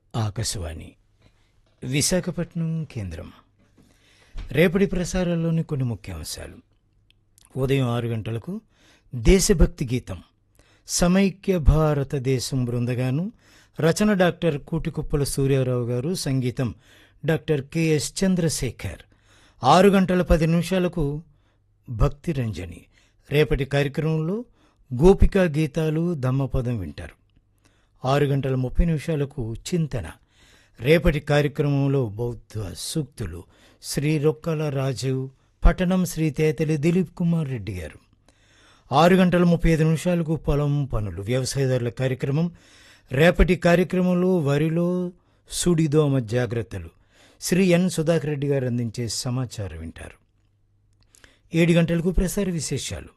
ఆకాశవాణి విశాఖపట్నం కేంద్రం రేపటి ప్రసారాల్లోని కొన్ని ముఖ్యాంశాలు ఉదయం ఆరు గంటలకు దేశభక్తి గీతం సమైక్య భారతదేశం బృందగాను రచన డాక్టర్ కూటికుప్పల సూర్యారావు గారు సంగీతం డాక్టర్ కెఎస్ చంద్రశేఖర్ ఆరు గంటల పది నిమిషాలకు భక్తి రంజని రేపటి కార్యక్రమంలో గోపికా గీతాలు దమ్మపదం వింటారు ఆరు గంటల ముప్పై నిమిషాలకు చింతన రేపటి కార్యక్రమంలో బౌద్ధ సూక్తులు శ్రీ రొక్కల రాజు పట్టణం శ్రీ తేతలి దిలీప్ కుమార్ రెడ్డి గారు ఆరు గంటల ముప్పై ఐదు నిమిషాలకు పొలం పనులు వ్యవసాయదారుల కార్యక్రమం రేపటి కార్యక్రమంలో వరిలో సుడిదోమ జాగ్రత్తలు శ్రీ ఎన్ సుధాకర్ రెడ్డి గారు అందించే సమాచారం వింటారు ఏడు గంటలకు ప్రసార విశేషాలు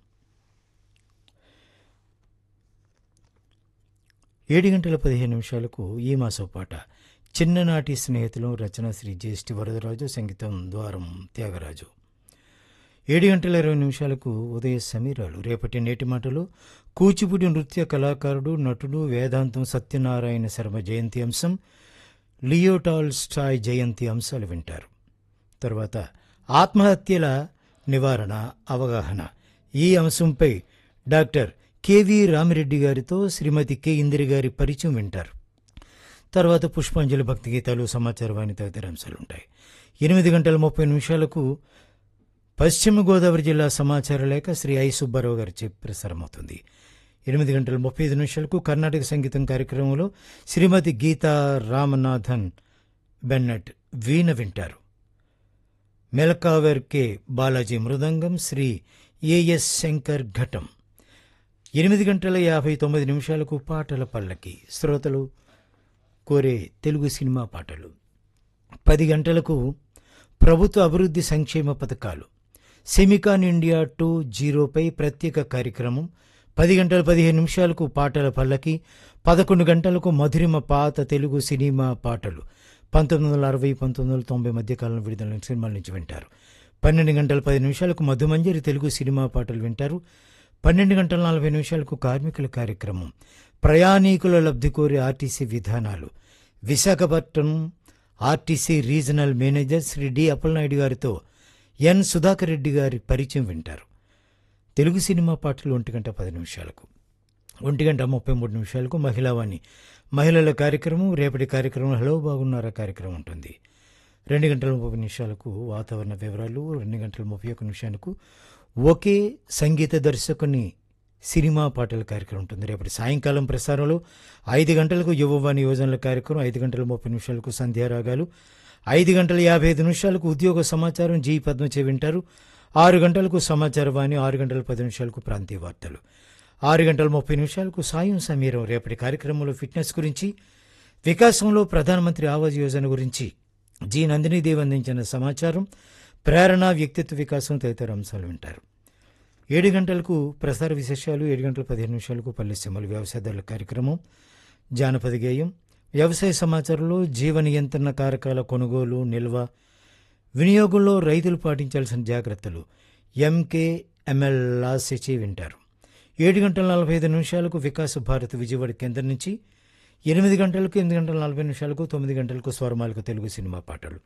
ఏడు గంటల పదిహేను నిమిషాలకు ఈ మాసం పాట చిన్ననాటి స్నేహితులు రచన శ్రీ జ్యేష్ఠి వరదరాజు సంగీతం ద్వారం త్యాగరాజు ఏడు గంటల ఇరవై నిమిషాలకు ఉదయ సమీరాలు రేపటి నేటి మాటలు కూచిపూడి నృత్య కళాకారుడు నటుడు వేదాంతం సత్యనారాయణ శర్మ జయంతి అంశం లియోటాల్ స్టాయ్ జయంతి అంశాలు వింటారు తర్వాత ఆత్మహత్యల నివారణ అవగాహన ఈ అంశంపై డాక్టర్ కెవి రామిరెడ్డి గారితో శ్రీమతి కె ఇందిరి గారి పరిచయం వింటారు తర్వాత పుష్పాంజలి భక్తి గీతాలు సమాచారవాణి తదితర అంశాలు ఉంటాయి ఎనిమిది గంటల ముప్పై నిమిషాలకు పశ్చిమ గోదావరి జిల్లా సమాచార లేఖ శ్రీ ఐ సుబ్బారావు గారి చెప్పి ప్రసారమవుతుంది ఎనిమిది గంటల ముప్పై ఐదు నిమిషాలకు కర్ణాటక సంగీతం కార్యక్రమంలో శ్రీమతి గీతా రామనాథన్ బెన్నట్ వీణ వింటారు మెలకావర్ కె బాలాజీ మృదంగం శ్రీ ఏఎస్ శంకర్ ఘటం ఎనిమిది గంటల యాభై తొమ్మిది నిమిషాలకు పాటల పల్లకి శ్రోతలు కోరే తెలుగు సినిమా పాటలు పది గంటలకు ప్రభుత్వ అభివృద్ధి సంక్షేమ పథకాలు సెమికాన్ ఇండియా టూ జీరోపై ప్రత్యేక కార్యక్రమం పది గంటల పదిహేను నిమిషాలకు పాటల పల్లకి పదకొండు గంటలకు మధురిమ పాత తెలుగు సినిమా పాటలు పంతొమ్మిది వందల అరవై పంతొమ్మిది వందల తొంభై మధ్యకాలంలో విడుదలైన సినిమాల నుంచి వింటారు పన్నెండు గంటల పది నిమిషాలకు మధుమంజరి తెలుగు సినిమా పాటలు వింటారు పన్నెండు గంటల నలభై నిమిషాలకు కార్మికుల కార్యక్రమం ప్రయాణికుల లబ్ధి కోరే ఆర్టీసీ విధానాలు Visakhapatnam RTC regional manager Shri D Appalanaidu గారితో ఎన్ సుధాకర్ రెడ్డి గారి పరిచయం వింటారు తెలుగు సినిమా పాటలు ఒంటి గంట పది నిమిషాలకు ఒంటి గంట ముప్పై మూడు నిమిషాలకు మహిళావాణి మహిళల కార్యక్రమం రేపటి కార్యక్రమం హలో బాగున్నారా కార్యక్రమం ఉంటుంది రెండు గంటల ముప్పై నిమిషాలకు వాతావరణ వివరాలు రెండు గంటల ముప్పై ఒక్క నిమిషాలకు ఒకే సంగీత దర్శకుని సినిమా పాటల కార్యక్రమం ఉంటుంది రేపటి సాయంకాలం ప్రసారంలో ఐదు గంటలకు యువవాణి యోజనల కార్యక్రమం ఐదు గంటల ముప్పై నిమిషాలకు సంధ్యారాగాలు ఐదు గంటల యాభై ఐదు నిమిషాలకు ఉద్యోగ సమాచారం జీ పద్మచే వింటారు ఆరు గంటలకు సమాచార వాణి ఆరు గంటల పది నిమిషాలకు ప్రాంతీయ వార్తలు ఆరు గంటల ముప్పై నిమిషాలకు సాయం సమీరం రేపటి కార్యక్రమంలో ఫిట్నెస్ గురించి వికాసంలో ప్రధానమంత్రి ఆవాజ్ యోజన గురించి జి నందినీదేవి అందించిన సమాచారం ప్రేరణ వ్యక్తిత్వ వికాసం తదితర అంశాలు వింటారు ఏడు గంటలకు ప్రసార విశేషాలు ఏడు గంటల పదిహేను నిమిషాలకు పల్లె సింహలు వ్యవసాయదారుల కార్యక్రమం జానపద గేయం వ్యవసాయ సమాచారంలో జీవ నియంత్రణ కారకాల కొనుగోలు నిల్వ వినియోగంలో రైతులు పాటించాల్సిన జాగ్రత్తలు ఎంకే ఎంఎల్ లాసిచి వింటారు ఏడు గంటల నలభై ఐదు నిమిషాలకు వికాస భారత్ విజయవాడ కేంద్రం నుంచి ఎనిమిది గంటలకు ఎనిమిది గంటల నలభై నిమిషాలకు తొమ్మిది గంటలకు స్వరమాలకు తెలుగు సినిమా పాటలు